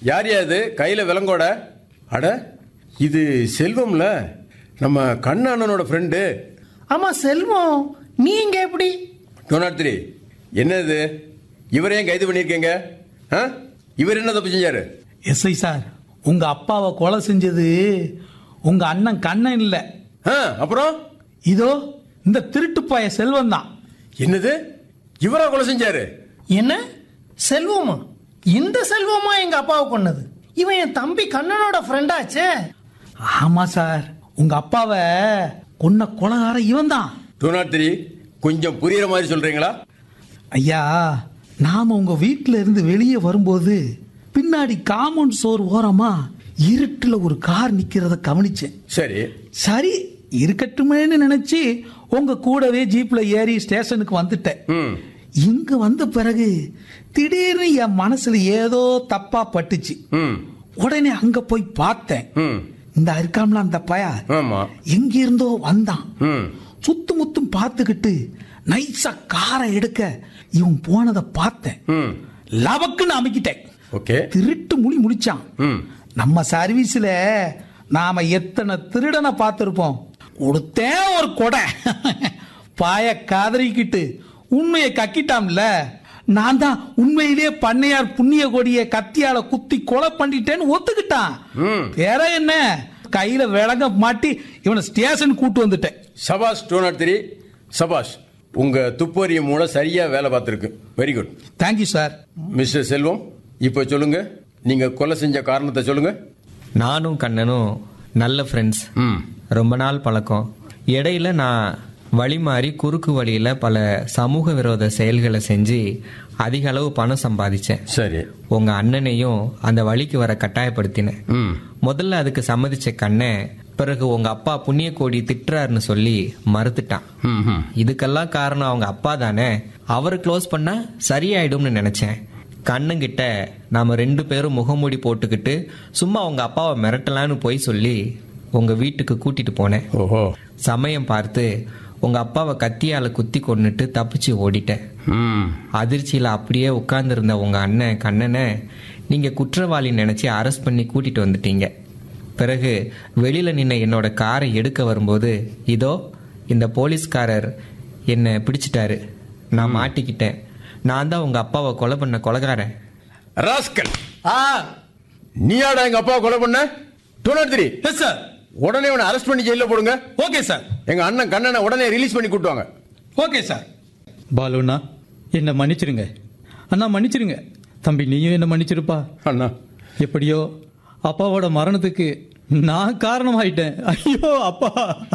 யார் யா இது கையில் விலங்கோட அட இது செல்வம்ல நம்ம கண்ணண்ணனோட ஃப்ரெண்டு ஆமா செல்வம் நீங்க எப்படி டூ நாட் த்ரீ என்ன இது இவரை ஏன் கைது பண்ணியிருக்கீங்க ஆ இவர் என்ன தப்பு செஞ்சாரு எஸ்ஐ சார் உங்க அப்பாவை கொலை செஞ்சது உங்க அண்ணன் கண்ணன் இல்ல ஆ அப்புறம் இதோ இந்த திருட்டுப்பாய செல்வம் தான் என்னது இவரா கொலை செஞ்சாரு என்ன செல்வமா இந்த செல்வமா எங்க அப்பாவை கொன்னது இவன் என் தம்பி கண்ணனோட ஃப்ரெண்டாச்சே ஆமா சார் உங்க அப்பாவை கொன்ன கொலகார இவன் தான் டூ நாட் த்ரீ கொஞ்சம் புரியுற மாதிரி சொல்றீங்களா ஐயா நாம உங்க வீட்ல இருந்து வெளியே வரும்போது பின்னாடி காம்பவுண்ட் சோர் ஓரமா இருட்டுல ஒரு கார் நிக்கிறத கவனிச்சேன் சரி சரி இருக்கட்டுமேன்னு நினைச்சு உங்க கூடவே ஜீப்ல ஏறி ஸ்டேஷனுக்கு வந்துட்டேன் ம் இங்க வந்த பிறகு திடீர்னு என் மனசுல ஏதோ தப்பா பட்டுச்சு ம் உடனே அங்க போய் பார்த்தேன் ம் இந்த இருக்காம்ல அந்த பய ஆமா எங்க இருந்தோ வந்தான் ம் சுத்து முத்தும் பார்த்துக்கிட்டு நைஸா காரை எடுக்க இவன் போனதை பார்த்தேன் ம் லவக்குன்னு அமைக்கிட்டேன் ஓகே திருட்டு முழி முடிச்சான் ம் நம்ம சர்வீஸ்ல நாம எத்தனை திருடனை பார்த்திருப்போம் கொடுத்தேன் ஒரு கொடை பாய காதறிக்கிட்டு உண்மையை கக்கிட்டாம்ல நான் தான் உண்மையிலேயே பண்ணையார் புண்ணிய கொடிய கத்தியால குத்தி கொலை பண்ணிட்டேன்னு ஒத்துக்கிட்டான் ம். வேற என்ன கையில விலங்க மாட்டி இவனை ஸ்டேஷன் கூட்டு வந்துட்டேன் சபாஷ் டூ நாட் த்ரீ சபாஷ் உங்க துப்பறிய மூலம் சரியா வேலை பார்த்துருக்கு very good thank you sir mister Selvam இப்போ சொல்லுங்க நீங்க கொலை செஞ்ச காரணத்தை சொல்லுங்க நானும் கண்ணனும் நல்ல ஃப்ரெண்ட்ஸ் ம் ரொம்ப நாள் பழக்கம் இடையில நான் வழி மாறி குறுக்கு வழியில பல சமூக விரோத செயல்களை செஞ்சு அதிக அளவு பணம் சம்பாதிச்சேன் சரி உங்க அண்ணனையும் அந்த வழிக்கு வர கட்டாயப்படுத்தினேன் ம் முதல்ல அதுக்கு சம்மதிச்ச கண்ணன் பிறகு உங்க அப்பா புண்ணிய கோடி திட்டுறாருன்னு சொல்லி மறுத்துட்டான் ம் ம் இதுக்கெல்லாம் காரணம் அவங்க அப்பா தானே அவரை க்ளோஸ் பண்ணா சரியாயிடும்னு நினைச்சேன் கண்ணுங்கிட்ட நாம ரெண்டு பேரும் முகமூடி போட்டுக்கிட்டு சும்மா உங்க அப்பாவை மிரட்டலான்னு போய் சொல்லி உங்க வீட்டுக்கு கூட்டிட்டு போனேன் ஓஹோ சமயம் பார்த்து உங்க அப்பாவை கத்தியால குத்தி கொன்னுட்டு தப்பிச்சு ஓடிட்டேன் ம் அதிர்ச்சியில அப்படியே உட்கார்ந்திருந்த உங்க அண்ணன் கண்ணனை நீங்க குற்றவாளி நினைச்சு அரெஸ்ட் பண்ணி கூட்டிட்டு வந்துட்டீங்க பிறகு வெளியில நின்ன என்னோட காரை எடுக்க வரும்போது இதோ இந்த போலீஸ்காரர் என்னை பிடிச்சிட்டாரு நான் மாட்டிக்கிட்டேன் நான் தான் உங்க அப்பாவை கொலை பண்ண கொலைகாரன் ராஸ்கல் நீயாடா எங்க அப்பா கொலை பண்ண two nought three yes sir உடனே அவனை அரெஸ்ட் பண்ணி ஜெயில போடுங்க ஓகே சார் எங்க அண்ணன் கண்ணனை உடனே ரிலீஸ் பண்ணி கூட்டுவாங்க ஓகே சார் பாலுண்ணா என்னை மன்னிச்சிருங்க அண்ணா மன்னிச்சிருங்க தம்பி நீயும் என்ன மன்னிச்சிருப்பா அண்ணா எப்படியோ அப்பாவோட மரணத்துக்கு நான் காரணமாயிட்டேன் ஐயோ அப்பா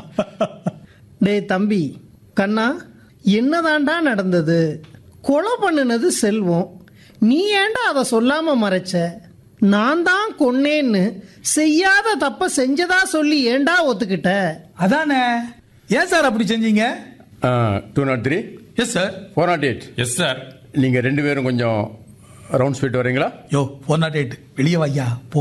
டேய் தம்பி கண்ணா என்னதாண்டா நடந்தது கொலை பண்ணுனது செல்வம் நீ ஏன்டா அதை சொல்லாம மறைச்ச நான் தான் கொன்னேன்னு செய்யாத தப்ப செஞ்சதா சொல்லி ஏன்டா ஒத்துக்கிட்ட அதானே ஏன் சார் அப்படி செஞ்சீங்க two nought three yes sir four nought eight yes sir நீங்க ரெண்டு பேரும் கொஞ்சம் ரவுண்ட்ஸ் போயிட்டு வரீங்களா யோ ஃபோர் நாட் எயிட் வெளியே வையா போ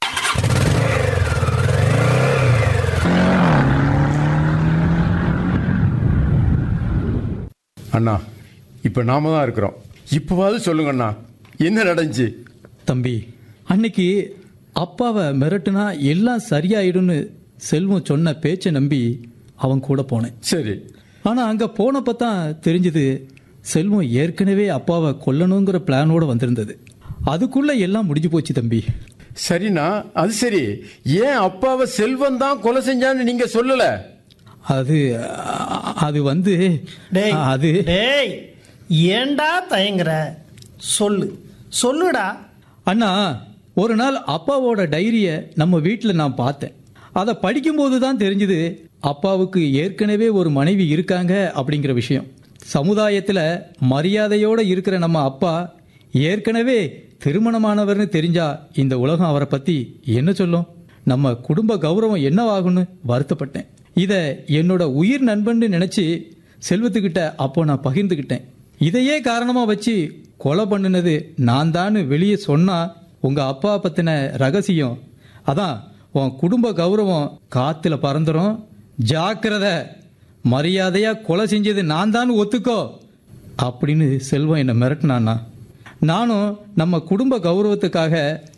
அண்ணா இப்போ நாம தான் இருக்கிறோம் இப்போவாது சொல்லுங்க அண்ணா என்ன நடந்துச்சு தம்பி அன்னைக்கு அப்பாவை மிரட்டுனா எல்லாம் சரியாயிடும்னு செல்வம் சொன்ன பேச்சை நம்பி அவன் கூட போனேன் சரி ஆனா அங்க போனப்ப தான் தெரிஞ்சது செல்வம் ஏற்கனவே அப்பாவை கொல்லணுங்கிற பிளானோட வந்திருந்தது அதுக்குள்ள எல்லாம் முடிஞ்சு போச்சு தம்பி சரிண்ணா அது சரி ஏன் அப்பாவை செல்வம் தான் கொலை செஞ்சான்னு நீங்க சொல்லல அது அ- அது வந்து டேய் அது டேய் ஏன்டா தயங்குற சொல்லு சொல்லுடா அண்ணா ஒரு நாள் அப்பாவோட டைரியை நம்ம வீட்டில் நான் பார்த்தேன் அதை படிக்கும்போது தான் தெரிஞ்சது அப்பாவுக்கு ஏற்கனவே ஒரு மனைவி இருக்காங்க அப்படிங்கிற விஷயம் சமுதாயத்தில் மரியாதையோட இருக்கிற நம்ம அப்பா ஏற்கனவே திருமணமானவர்னு தெரிஞ்சா இந்த உலகம் அவரை பத்தி என்ன சொல்லும் நம்ம குடும்ப கௌரவம் என்னவாகும்னு வருத்தப்பட்டேன் இதை என்னோட உயிர் நண்பன்னு நினைச்சு செல்வத்துக்கிட்ட அப்போ நான் பகிர்ந்துக்கிட்டேன் இதையே காரணமா வச்சு கொலை பண்ணுனது நான் தான் வெளியே சொன்னா உங்க அப்பா பத்தின ரகசியம் அதான் உன் குடும்ப கௌரவம் காத்துல பறந்துரும் ஜாக்கிரதை மரியாதையா கொலை செஞ்சது நான் தான் ஒத்துக்கோ அப்படின்னு செல்வம் என்னை மிரட்டினான்னா நானும் நம்ம குடும்ப கௌரவத்துக்காக